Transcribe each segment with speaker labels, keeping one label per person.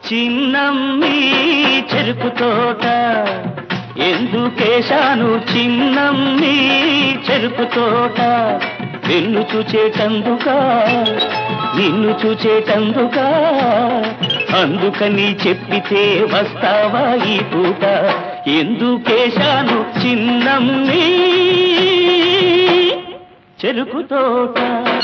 Speaker 1: చిన్నమ్మి చెరుకు తోట ఎందుకేశాను చిన్నమ్మి చెరుకు తోట నిన్ను చూచేటందుకా నిన్ను చూచేటందుకా అందుకని చెప్పితే వస్తావా ఈ పూట ఎందుకేశాను చిన్నమ్మి చెరుకు తోట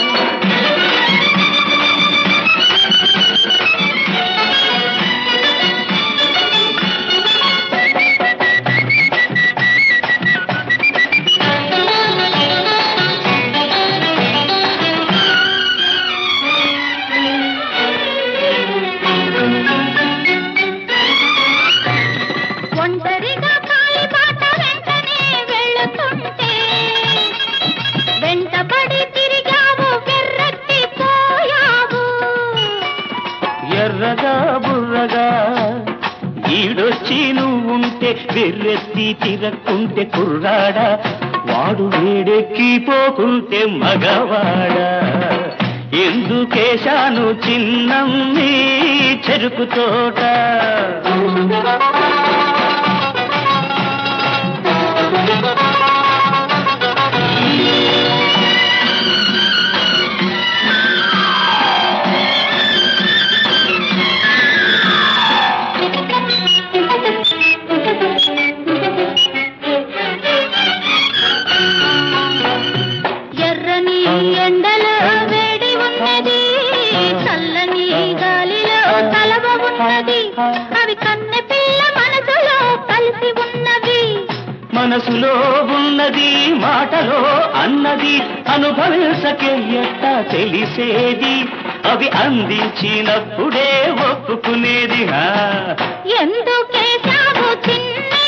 Speaker 2: ఒంటరిగా కాలిబాట వెంటనే వెళుతుంటే వెంటబడి తిరిగావు వెర్రెత్తి పోయావు
Speaker 1: ఎర్రగా బుర్రగా ఈడొచ్చి నువ్వుంటే వెర్రెత్తి తిరక్కుంటే కుర్రాడా వాడు వేడెక్కి పోకుంటే మగవాడా ఎందుకేశాను చిన్నమ్మి చెరుకు తోట
Speaker 2: ఎర్రని ఎండలో వేడి ఉన్నది చల్లని గాలిలో కలవ ఉన్నది అవి కన్నె పిల్ల మనసులో కలిసి ఉన్నవి
Speaker 1: మనసులో ఉన్నది మాటలో అన్నది అనుభవించకే ఎట్ట తెలిసేది అవి అందించినప్పుడే ఒప్పుకునేది హా
Speaker 2: ఎందుకే సాగు చిన్న